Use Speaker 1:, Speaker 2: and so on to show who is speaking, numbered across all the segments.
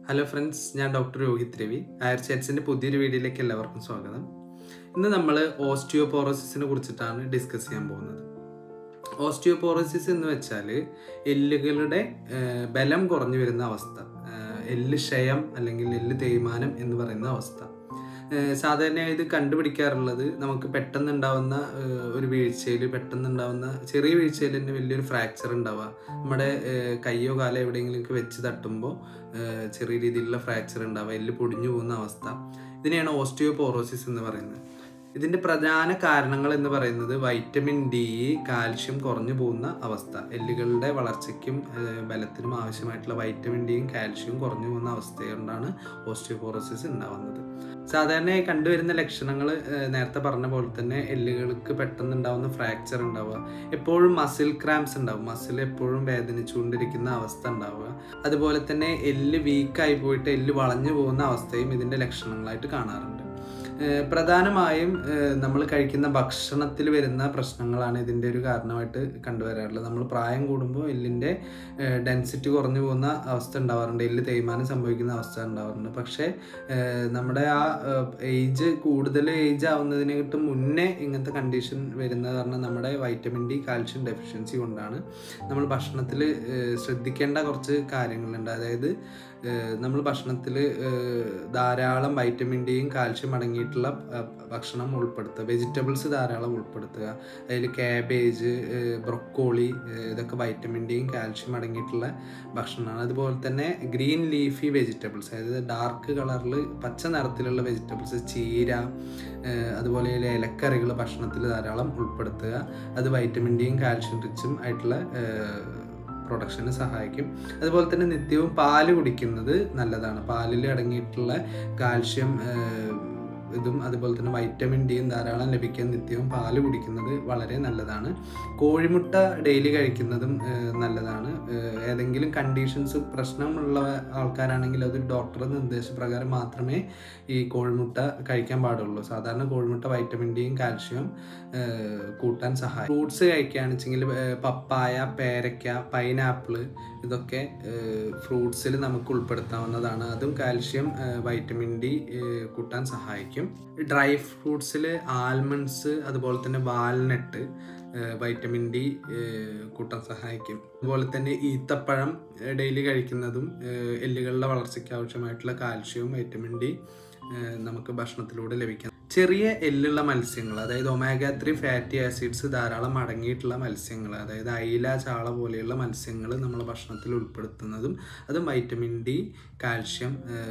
Speaker 1: hello friends ഞാൻ doctor Rohit Ravi ആയർ ചാറ്റ്സിൻ്റെ പുതിയൊരു വീഡിയോയിലേക്ക് എല്ലാവർക്കും സ്വാഗതം ഇന്ന് നമ്മൾ ഓസ്റ്റിയോപോറോസിസിനെ കുറിച്ചിട്ടാണ് ഡിസ്കസ് ചെയ്യാൻ പോകുന്നത് ഓസ്റ്റിയോപോറോസിസ് എന്ന് വെച്ചാൽ എല്ലുകളുടെ ഏഹ്, ബലം കുറഞ്ഞു വരുന്ന അവസ്ഥ ഏഹ്, എല്ല് ക്ഷയം അല്ലെങ്കിൽ എല്ല് തേയ്മാനം എന്ന് പറയുന്ന അവസ്ഥ ഏഹ്, സാധാരണയായി ഇത് കണ്ടുപിടിക്കാറുള്ളത് നമുക്ക് പെട്ടെന്ന് ഉണ്ടാവുന്ന ഏഹ്, ഒരു വീഴ്ചയിൽ പെട്ടെന്ന് ഉണ്ടാവുന്ന ചെറിയ വീഴ്ചയിൽ തന്നെ വലിയൊരു ഫ്രാക്ചർ ഉണ്ടാവുക നമ്മുടെ ഏഹ്, കയ്യോ കാലോ എവിടെയെങ്കിലും വെച്ച് തട്ടുമ്പോൾ ഏഹ്, ചെറിയ രീതിയിലുള്ള ഫ്രാക്ചർ ഉണ്ടാവുക എല്ല് പൊടിഞ്ഞു പോകുന്ന അവസ്ഥ ഇതിനെയാണ് ഓസ്റ്റിയോപോറോസിസ് എന്ന് പറയുന്നത് ഇതിന്റെ പ്രധാന കാരണങ്ങൾ എന്ന് പറയുന്നത് വൈറ്റമിൻ ഡി കാൽഷ്യം കുറഞ്ഞു പോകുന്ന അവസ്ഥ എല്ലുകളുടെ വളർച്ചയ്ക്കും ഏഹ്, ബലത്തിനും ആവശ്യമായിട്ടുള്ള വൈറ്റമിൻ ഡിയും കാൽഷ്യവും കുറഞ്ഞു പോകുന്ന അവസ്ഥ കൊണ്ടാണ് ഓസ്റ്റിയോപോറോസിസ് ഉണ്ടാവുന്നത് സാധാരണയായി കണ്ടുവരുന്ന ലക്ഷണങ്ങൾ നേരത്തെ പറഞ്ഞ പോലെ തന്നെ എല്ലുകൾക്ക് പെട്ടെന്ന് ഉണ്ടാവുന്ന ഫ്രാക്ചർ ഉണ്ടാവുക എപ്പോഴും മസിൽ ക്രാംസ് ഉണ്ടാവും മസിൽ എപ്പോഴും വേദനിച്ചുകൊണ്ടിരിക്കുന്ന അവസ്ഥ ഉണ്ടാവുക അതുപോലെ തന്നെ എല്ല് വീക്കായി പോയിട്ട് എല്ല് വളഞ്ഞു പോകുന്ന അവസ്ഥയും ഇതിന്റെ ലക്ഷണങ്ങളായിട്ട് കാണാറുണ്ട് ഏഹ് പ്രധാനമായും നമ്മൾ കഴിക്കുന്ന ഭക്ഷണത്തിൽ വരുന്ന പ്രശ്നങ്ങളാണ് ഇതിൻ്റെ ഒരു കാരണമായിട്ട് കണ്ടുവരാറുള്ളത് നമ്മൾ പ്രായം കൂടുമ്പോൾ എല്ലിൻ്റെ ഡെൻസിറ്റി കുറഞ്ഞു പോകുന്ന അവസ്ഥ ഉണ്ടാവാറുണ്ട് എല്ല് തേയ്മാനം സംഭവിക്കുന്ന അവസ്ഥ ഉണ്ടാവാറുണ്ട് പക്ഷേ ഏഹ് നമ്മുടെ ആ ഏജ് കൂടുതൽ ഏജ് ആവുന്നതിനായിട്ട് മുന്നേ ഇങ്ങനത്തെ കണ്ടീഷൻ വരുന്നത് കാരണം നമ്മുടെ വൈറ്റമിൻ ഡി കാൽഷ്യം ഡെഫിഷ്യൻസി കൊണ്ടാണ് നമ്മൾ ഭക്ഷണത്തിൽ ശ്രദ്ധിക്കേണ്ട കുറച്ച് കാര്യങ്ങളുണ്ട് അതായത് നമ്മൾ ഭക്ഷണത്തിൽ ധാരാളം വൈറ്റമിൻ ഡിയും കാൽഷ്യം അടങ്ങിയിട്ടുള്ള ആ, ഭക്ഷണം ഉൾപ്പെടുത്തുക വെജിറ്റബിൾസ് ധാരാളം ഉൾപ്പെടുത്തുക അതിൽ ക്യാബേജ് ബ്രൊക്കോളി ഇതൊക്കെ വൈറ്റമിൻ ഡിയും കാൽഷ്യം അടങ്ങിയിട്ടുള്ള ഭക്ഷണമാണ് അതുപോലെ തന്നെ ഗ്രീൻ ലീഫി വെജിറ്റബിൾസ് അതായത് ഡാർക്ക് കളറിൽ പച്ച നിറത്തിലുള്ള വെജിറ്റബിൾസ് ചീര ഏഹ് അതുപോലെ ഇലക്കറികൾ ഭക്ഷണത്തിൽ ധാരാളം ഉൾപ്പെടുത്തുക അത് വൈറ്റമിൻ ഡിയും കാൽഷ്യം റിച്ചും ആയിട്ടുള്ള പ്രൊഡക്ഷന് സഹായിക്കും അതുപോലെ തന്നെ നിത്യവും പാല് കുടിക്കുന്നത് നല്ലതാണ് പാലിൽ അടങ്ങിയിട്ടുള്ള കാൽഷ്യം ഏഹ്, ഇതും അതുപോലെ തന്നെ വൈറ്റമിൻ ഡിയും ധാരാളം ലഭിക്കാൻ നിത്യവും പാല് കുടിക്കുന്നത് വളരെ നല്ലതാണ് കോഴിമുട്ട ഡെയിലി കഴിക്കുന്നതും ഏഹ്, നല്ലതാണ് ഏഹ്, ഏതെങ്കിലും കണ്ടീഷൻസ് പ്രശ്നമുള്ള ആൾക്കാരാണെങ്കിൽ അത് ഡോക്ടറുടെ നിർദ്ദേശപ്രകാരം മാത്രമേ ഈ കോഴിമുട്ട കഴിക്കാൻ പാടുള്ളൂ സാധാരണ കോഴിമുട്ട വൈറ്റമിൻ ഡിയും കാൽഷ്യവും ഏഹ്, കൂട്ടാൻ സഹായിക്കും ഫ്രൂട്ട്സ് കഴിക്കുകയാണെന്ന് വെച്ചെങ്കിൽ പപ്പായ പേരയ്ക്ക പൈനാപ്പിള് ഇതൊക്കെ ഫ്രൂട്ട്സിൽ നമുക്ക് ഉൾപ്പെടുത്താവുന്നതാണ് അതും കാൽഷ്യം ഏഹ്, വൈറ്റമിൻ ഡി ഏഹ്, കൂട്ടാൻ സഹായിക്കും ഡ്രൈ ഫ്രൂട്ട്സിൽ ആൽമണ്ട്സ് അതുപോലെ തന്നെ വാൽനട്ട് വൈറ്റമിൻ ഡി കൂട്ടാൻ സഹായിക്കും അതുപോലെ തന്നെ ഈത്തപ്പഴം ഡെയിലി കഴിക്കുന്നതും ഏഹ്, എല്ലുകളുടെ വളർച്ചയ്ക്ക് ആവശ്യമായിട്ടുള്ള കാൽഷ്യവും വൈറ്റമിൻ ഡി ഏഹ്, നമുക്ക് ഭക്ഷണത്തിലൂടെ ലഭിക്കാം ചെറിയ എല്ലുള്ള മത്സ്യങ്ങൾ അതായത് ഒമേഗ ത്രീ ഫാറ്റി ആസിഡ്സ് ധാരാളം അടങ്ങിയിട്ടുള്ള മത്സ്യങ്ങൾ അതായത് അയില ചാള പോലെയുള്ള മത്സ്യങ്ങൾ നമ്മൾ ഭക്ഷണത്തിൽ ഉൾപ്പെടുത്തുന്നതും അതും വൈറ്റമിൻ ഡി കാൽഷ്യം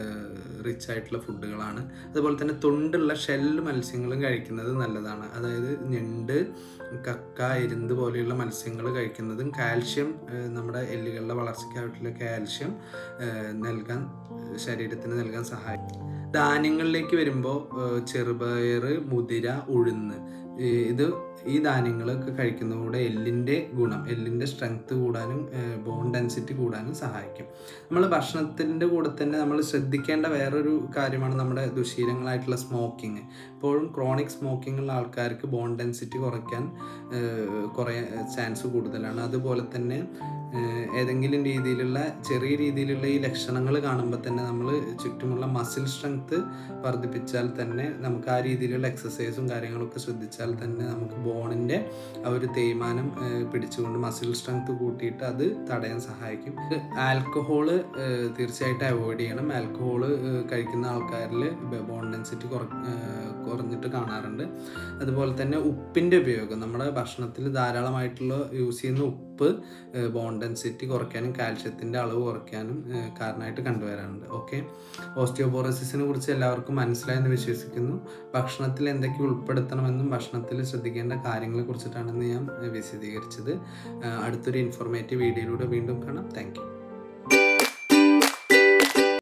Speaker 1: റിച്ച് ആയിട്ടുള്ള ഫുഡുകളാണ് അതുപോലെ തന്നെ തൊണ്ടുള്ള ഷെല്ല് മത്സ്യങ്ങളും കഴിക്കുന്നത് നല്ലതാണ് അതായത് ഞണ്ട് കക്ക എരുന്ത് പോലെയുള്ള മത്സ്യങ്ങൾ കഴിക്കുന്നതും കാൽഷ്യം ഏഹ്, നമ്മുടെ എല്ലുകളുടെ വളർച്ചയ്ക്കായിട്ടുള്ള കാൽഷ്യം ഏഹ്, നൽകാൻ ശരീരത്തിന് നൽകാൻ സഹായിക്കും ധാന്യങ്ങളിലേക്ക് വരുമ്പോൾ ചെറുപയർ മുതിര ഉഴുന്ന് ഈ ഇത് ഈ ധാന്യങ്ങളൊക്കെ കഴിക്കുന്നതോടെ എല്ലിൻ്റെ ഗുണം എല്ലിൻ്റെ സ്ട്രെങ്ത് കൂടാനും ബോൺ ഡെൻസിറ്റി കൂടാനും സഹായിക്കും നമ്മൾ ഭക്ഷണത്തിൻ്റെ കൂടെ തന്നെ നമ്മൾ ശ്രദ്ധിക്കേണ്ട വേറൊരു കാര്യമാണ് നമ്മുടെ ദുശീലങ്ങളായിട്ടുള്ള സ്മോക്കിങ് എപ്പോഴും ക്രോണിക് സ്മോക്കിംഗ് ഉള്ള ആൾക്കാർക്ക് ബോൺ ഡെൻസിറ്റി കുറയ്ക്കാൻ ഏഹ്, കുറേ ചാൻസ് കൂടുതലാണ് അതുപോലെ തന്നെ ഏഹ്, ഏതെങ്കിലും രീതിയിലുള്ള ചെറിയ രീതിയിലുള്ള ഈ ലക്ഷണങ്ങൾ കാണുമ്പോൾ തന്നെ നമ്മൾ ചുറ്റുമുള്ള മസിൽ സ്ട്രെങ്ത് വർദ്ധിപ്പിച്ചാൽ തന്നെ നമുക്ക് ആ രീതിയിലുള്ള എക്സസൈസും കാര്യങ്ങളൊക്കെ ശ്രദ്ധിച്ചാൽ തന്നെ നമുക്ക് ബോണിൻ്റെ ആ ഒരു തേയ്മാനം ഏഹ്, പിടിച്ചുകൊണ്ട് മസിൽ സ്ട്രെങ്ത് കൂട്ടിയിട്ട് അത് തടയാൻ സഹായിക്കും ആൽക്കഹോള് തീർച്ചയായിട്ടും അവോയ്ഡ് ചെയ്യണം ആൽക്കഹോള് കഴിക്കുന്ന ആൾക്കാരിൽ ബോൺ ഡെൻസിറ്റി കുറ ഏഹ്, കുറഞ്ഞിട്ട് കാണാറുണ്ട് അതുപോലെ തന്നെ ഉപ്പിൻ്റെ ഉപയോഗം നമ്മുടെ ഭക്ഷണത്തിൽ ധാരാളമായിട്ടുള്ള യൂസ് ചെയ്യുന്ന ഉപ്പ് ബോൺ ഡെൻസിറ്റി കുറയ്ക്കാനും കാൽഷ്യത്തിൻ്റെ അളവ് കുറയ്ക്കാനും ഏഹ്, കാരണമായിട്ട് കണ്ടുവരാറുണ്ട് ഓക്കെ ഓസ്റ്റിയോപോറോസിസിനെ കുറിച്ച് എല്ലാവർക്കും മനസ്സിലായെന്ന് വിശ്വസിക്കുന്നു ഭക്ഷണത്തിൽ എന്തൊക്കെ ഉൾപ്പെടുത്തണമെന്നും ഭക്ഷണത്തിൽ ശ്രദ്ധിക്കേണ്ട കാര്യങ്ങളെ കുറിച്ചിട്ടാണ് ഇന്ന് ഞാൻ ഏഹ്, വിശദീകരിച്ചത് ഏഹ്, അടുത്തൊരു ഇൻഫോർമേറ്റീവ് വീഡിയോയിലൂടെ വീണ്ടും കാണാം താങ്ക് യു